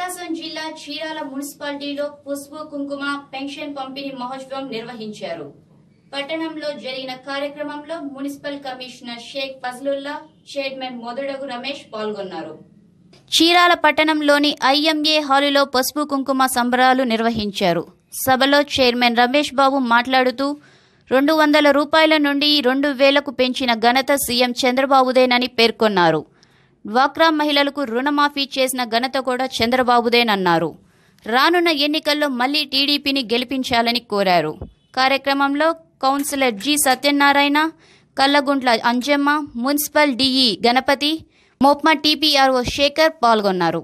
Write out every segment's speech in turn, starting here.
ప్రకాశం జిల్లా చీరాల మున్సిపాలిటీలో పసుపు కుంకుమ పెన్షన్ పంపిణీ మహోత్సవం నిర్వహించారు పట్టణంలో జరిగిన కార్యక్రమంలో municipal commissioner Shaik Fazlullah chairman మొదడగు రమేష్ పాల్గొన్నారు చీరాల పట్టణంలోని ఐఎంఏ హాలులో పసుపు కుంకుమ సంబరాలు నిర్వహించారు సభలో చైర్మన్ రమేష్ బాబు మాట్లాడుతూ రెండు వందల రూపాయల నుండి రెండు వేలకు పెంచిన ఘనత సీఎం చంద్రబాబుదేనని పేర్కొన్నారు డ్వాక్రా మహిళలకు రుణమాఫీ చేసిన ఘనత కూడా చంద్రబాబుదేనన్నారు రానున్న ఎన్నికల్లో మళ్లీ టీడీపీని గెలిపించాలని కోరారు కార్యక్రమంలో councillor G Satyanarayana Kallaguntla Anjamma municipal DE Ganapathi MEPMA TPRO Shekar పాల్గొన్నారు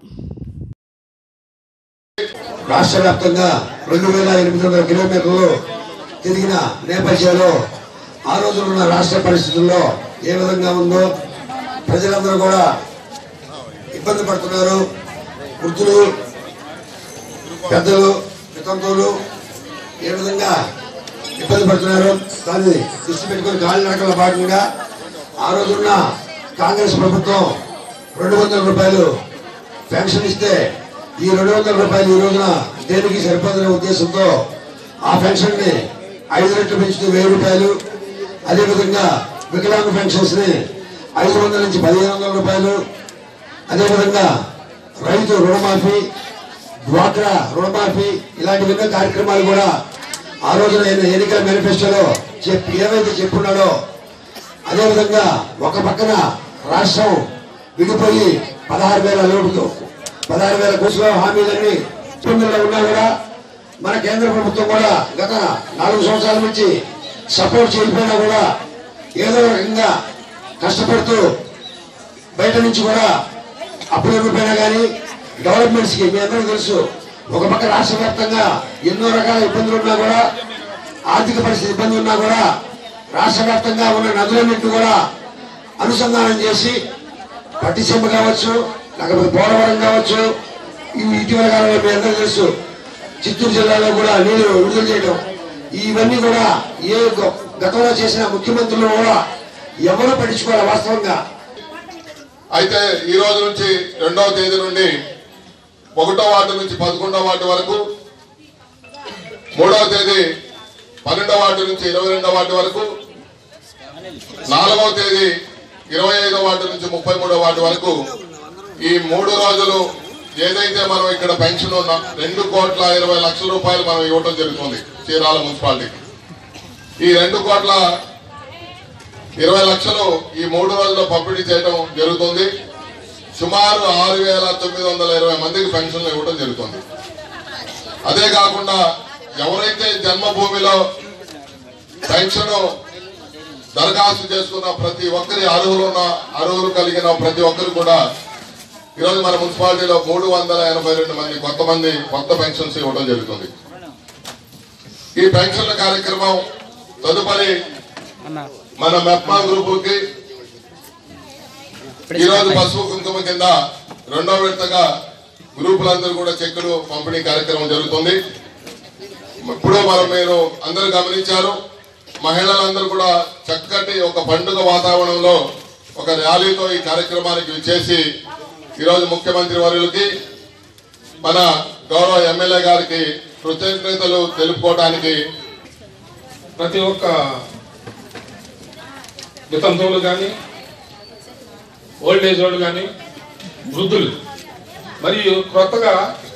రాష్ట్ర వ్యాప్తంగా రెండు వేల ఎనిమిది వందల కిలోమీటర్లు తిరిగిన నేపథ్యంలో ఆ రోజున ఉన్న రాష్ట్ర పరిస్థితుల్లో ఏ విధంగా ఉందో ప్రజలందరూ కూడా ఇబ్బంది పడుతున్నారు వృద్ధులు పెద్దలు వితంతువులు ఏ విధంగా ఇబ్బంది పడుతున్నారు దాన్ని దృష్టి పెట్టుకుని కాలినడకల భాగంగా ఆ రోజున్న కాంగ్రెస్ ప్రభుత్వం రెండు వందల రూపాయలు పెన్షన్ ఇస్తే ఈ రెండు వందల రూపాయలు ఈ రోజున దేనికి సరిపోదనే ఉద్దేశంతో ఆ పెన్షన్ ని ఐదు రెట్లు పెంచుతూ వెయ్యి రూపాయలు అదేవిధంగా వికలాంగ పెన్షన్స్ ని ఐదు వందల నుంచి పదిహేను వందల రూపాయలు అదేవిధంగా రైతు రుణమాఫీ డ్వాక్రా రుణమాఫీ ఇలాంటి ఎన్నో కార్యక్రమాలు కూడా ఆ రోజున ఆయన ఎన్నికల మేనిఫెస్టోలో చెప్పి ఏవైతే చెప్పున్నాడో అదేవిధంగా ఒక పక్కన రాష్ట్రం విడిపోయి పదహారు వేల లోటుతో పదహారు వేల కోసులో హామీలన్నీ ఇబ్బందుల్లో ఉన్నా కూడా మన కేంద్ర ప్రభుత్వం కూడా గత నాలుగు సంవత్సరాల నుంచి సపోర్ట్ చేయకపోయినా కూడా ఏదో రకంగా కష్టపడుతూ బయట నుంచి కూడా అప్పుల రూపేణా కానీ డెవలప్మెంట్స్ కి మీ అందరికీ తెలుసు ఒక పక్క రాష్ట్ర వ్యాప్తంగా ఎన్నో రకాల ఇబ్బందులు ఉన్నా కూడా ఆర్థిక పరిస్థితి ఇబ్బంది ఉన్నా కూడా రాష్ట్ర వ్యాప్తంగా ఉన్న నదులన్నింటినీ కూడా అనుసంధానం చేసి పట్టిసీమ కావచ్చు లేకపోతే పోలవరం కావచ్చు ఇవి ఇటీవల కాలంలో మీ అందరికీ తెలుసు చిత్తూరు జిల్లాలో కూడా నీళ్లు విడుదల చేయడం ఇవన్నీ కూడా ఏ గ- గతంలో చేసిన ముఖ్యమంత్రులు కూడా ఎవరు పట్టించుకోవాలి వాస్తవంగా అయితే ఈ రోజు నుంచి రెండవ తేదీ నుండి ఒకటో వార్డు నుంచి పదకొండవ వార్డు వరకు మూడవ తేదీ పన్నెండవ వార్డు నుంచి ఇరవై రెండవ వార్డు వరకు నాలుగవ తేదీ ఇరవై ఐదవ వార్డు నుంచి ముప్పై మూడవ వార్డు వరకు ఈ మూడు రోజులు ఏదైతే మనం ఇక్కడ పెన్షన్ ఉన్న రెండు కోట్ల ఇరవై లక్షల రూపాయలు మనం ఇవ్వడం జరుగుతుంది చీరాల మున్సిపాలిటీకి ఈ రెండు కోట్ల ఇరవై లక్షలు ఈ మూడు రోజుల్లో పంపిణీ చేయడం జరుగుతుంది సుమారు ఆరు వేల తొమ్మిది వందల ఇరవై మందికి పెన్షన్లు ఇవ్వడం జరుగుతుంది అదే కాకుండా ఎవరైతే జన్మభూమిలో పెన్షన్ దరఖాస్తు చేసుకున్న ప్రతి ఒక్కరి అర్హులు ఉన్న అర్హులు కలిగిన ప్రతి ఒక్కరు కూడా ఈరోజు మన మున్సిపాలిటీలో మూడు వందల ఎనభై రెండు మంది కొత్త మంది కొత్త పెన్షన్స్ ఇవ్వడం జరుగుతుంది ఈ పెన్షన్ల కార్యక్రమం తదుపరి మన మెప్మా గ్రూపుకి ఈ రోజు పసుపు కుంకుమ కింద రెండో విడతగా గ్రూపులందరూ కూడా చెక్కులు పంపిణీ కార్యక్రమం జరుగుతుంది ఇప్పుడు మనం మీరు అందరూ గమనించారు మహిళలందరూ కూడా చక్కటి ఒక పండుగ వాతావరణంలో ఒక ర్యాలీతో ఈ కార్యక్రమానికి విచ్చేసి ఈరోజు ముఖ్యమంత్రి వర్యులకి మన గౌరవ ఎమ్మెల్యే గారికి కృతజ్ఞతలు తెలుపుకోవడానికి ప్రతి ఒక్క వితంతువులు కానీ ఓల్డ్ ఏజ్ వాళ్ళు కానీ వృద్ధులు మరియు కొత్తగా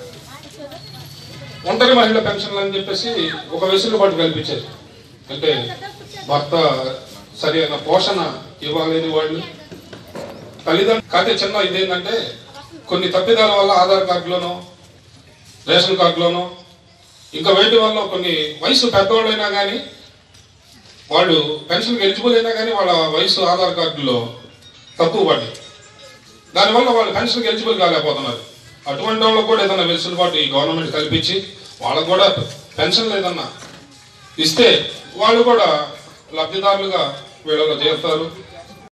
ఒంటరి మహిళ పెన్షన్లు అని చెప్పేసి ఒక వెసులుబాటు కల్పించారు అంటే భర్త సరైన పోషణ ఇవ్వలేని వాళ్ళు తల్లిదండ్రులు కాకపోతే చిన్న ఇదేంటంటే కొన్ని తప్పిదాల వల్ల ఆధార్ కార్డులోనో రేషన్ కార్డులోనో ఇంకా వేటి వల్ల కొన్ని వయసు పెద్దవాళ్ళైనా కానీ వాళ్ళు పెన్షన్కి ఎలిజిబుల్ అయినా కానీ వాళ్ళ వయసు ఆధార్ కార్డులో తక్కువ పడ్డాయి దానివల్ల వాళ్ళు పెన్షన్కి ఎలిజిబుల్ కాలేకపోతున్నారు అటువంటి వాళ్ళకు కూడా ఏదైనా వెసులుబాటు ఈ గవర్నమెంట్ కల్పించి వాళ్ళకు కూడా పెన్షన్ ఏదన్నా ఇస్తే వాళ్ళు కూడా లబ్ధిదారులుగా వీళ్ళలో చేరుతారు